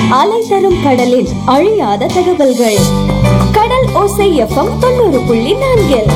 அலை தரும் கடலில் அழியாத தகவல்கள் கடல் ஓசை எஃப்எம் தொண்ணூறு புள்ளி நான்கில்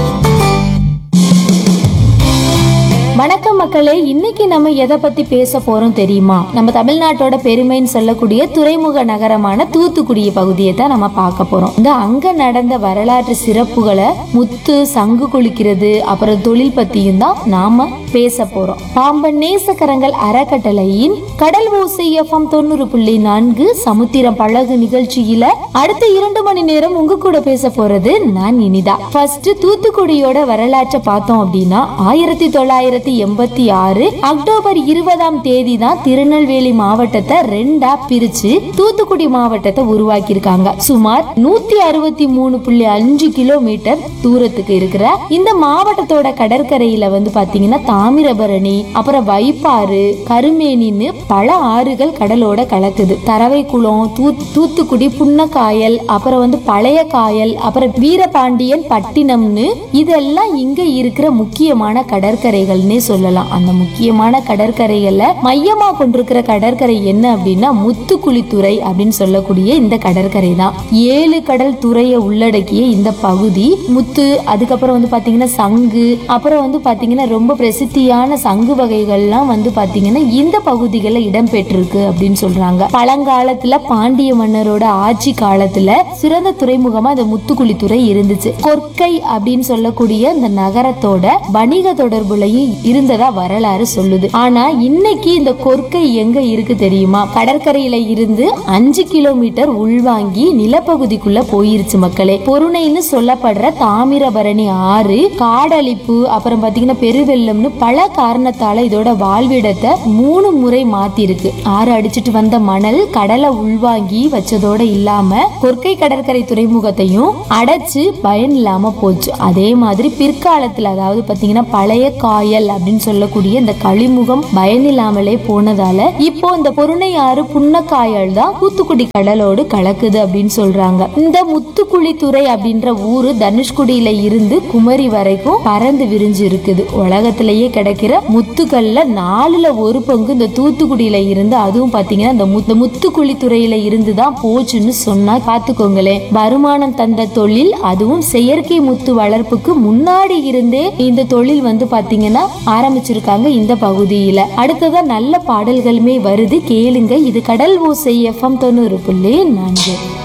வணக்கம் மக்களே இன்னைக்கு நம்ம எதை பத்தி பேச போறோம் தெரியுமா நம்ம தமிழ்நாட்டோட பெருமைன்னு சொல்லக்கூடிய துறைமுக நகரமான தூத்துக்குடி பகுதியை தான் நம்ம பார்க்க போறோம் இந்த அங்க நடந்த வரலாற்று சிறப்புகளை முத்து சங்கு குளிக்கிறது அப்புறம் தொழில் பத்தியும் தான் நாம பேச போறோம் பாம்பன் நேசக்கரங்கள் அறக்கட்டளையின் கடல் ஓசை எஃப்எம் தொண்ணூறு புள்ளி நான்கு சமுத்திரம் பழகு நிகழ்ச்சியில அடுத்த இரண்டு மணி நேரம் உங்க கூட பேச போறது நான் இனிதா ஃபர்ஸ்ட் தூத்துக்குடியோட வரலாற்றை பார்த்தோம் அப்படின்னா ஆயிரத்தி தொள்ளாயிரத்தி எண்பத்தி ஆறு அக்டோபர் இருபதாம் தேதி தான் திருநெல்வேலி மாவட்டத்தை ரெண்டா பிரிச்சு தூத்துக்குடி மாவட்டத்தை உருவாக்கியிருக்காங்க சுமார் நூத்தி அறுபத்தி மூணு புள்ளி அஞ்சு கிலோமீட்டர் தூரத்துக்கு இருக்கிற இந்த மாவட்டத்தோட கடற்கரையில வந்து பாத்தீங்கன்னா தாமிரபரணி அப்புறம் வைப்பாறு கருமேனின்னு பல ஆறுகள் கடலோட கலக்குது தரவைக்குளம் தூ- தூத்துக்குடி புன்னக்காயல் அப்புறம் வந்து பழைய காயல் அப்புறம் வீரபாண்டியன் பட்டினம்னு இதெல்லாம் இங்க இருக்கிற முக்கியமான கடற்கரைகள்னே சொல்லலாம் அந்த முக்கியமான கடற்கரைகள்ல மையமா கொண்டிருக்கிற கடற்கரை என்ன அப்படின்னா முத்துக்குளித்துறை அப்படின்னு சொல்லக்கூடிய இந்த கடற்கரை தான் ஏழு கடல் துறையை உள்ளடக்கிய இந்த பகுதி முத்து அதுக்கப்புறம் வந்து பாத்தீங்கன்னா சங்கு அப்புறம் வந்து பாத்தீங்கன்னா ரொம்ப பிரசித்தியான சங்கு வகைகள்லாம் வந்து பாத்தீங்கன்னா இந்த பகுதிகளில் இடம்பெற்றிருக்கு அப்படின்னு சொல்றாங்க பழங்காலத்துல பாண்டிய மன்னரோட ஆட்சி காலத்துல சிறந்த துறைமுகமா இந்த முத்துக்குளித்துறை இருந்துச்சு கொற்கை அப்படின்னு சொல்லக்கூடிய இந்த நகரத்தோட வணிக தொடர்புலையும் இருந்ததா வரலாறு சொல்லுது ஆனா இன்னைக்கு இந்த கொற்கை எங்க இருக்கு தெரியுமா கடற்கரையில இருந்து அஞ்சு கிலோமீட்டர் உள்வாங்கி நிலப்பகுதிக்குள்ள போயிருச்சு மக்களே பொருணைன்னு சொல்லப்படுற தாமிரபரணி ஆறு காடழிப்பு அப்புறம் பாத்தீங்கன்னா பெருவெள்ளம்னு பல காரணத்தால இதோட வாழ்விடத்தை மூணு முறை மாத்தி இருக்கு ஆறு அடிச்சிட்டு வந்த மணல் கடலை உள்வாங்கி வச்சதோட இல்லாம கொற்கை கடற்கரை துறைமுகத்தையும் அடைச்சு பயன் இல்லாம போச்சு அதே மாதிரி பிற்காலத்துல அதாவது பாத்தீங்கன்னா பழைய காயல் அப்படின்னு சொல்லக்கூடிய இந்த கழிமுகம் பயன் இல்லாமலே போனதால இப்போ இந்த பொருணை ஆறு புன்னக்காயல் தான் தூத்துக்குடி கடலோடு கலக்குது அப்படின்னு சொல்றாங்க இந்த முத்துக்குளித்துறை அப்படின்ற ஊரு தனுஷ்குடியில இருந்து குமரி வரைக்கும் பறந்து விரிஞ்சு இருக்குது உலகத்திலேயே கிடைக்கிற முத்துக்கள்ல நாலுல ஒரு பங்கு இந்த தூத்துக்குடியில இருந்து அதுவும் பாத்தீங்கன்னா இந்த முத்து முத்துக்குளித்துறையில இருந்து தான் போச்சுன்னு சொன்னா பாத்துக்கோங்களேன் வருமானம் தந்த தொழில் அதுவும் செயற்கை முத்து வளர்ப்புக்கு முன்னாடி இருந்தே இந்த தொழில் வந்து பாத்தீங்கன்னா ஆரம்பிச்சிருக்காங்க இந்த பகுதியில அடுத்ததா நல்ல பாடல்களுமே வருது கேளுங்க இது கடல் ஓசை எஃப்எம் தொண்ணூறு புள்ளி நான்கு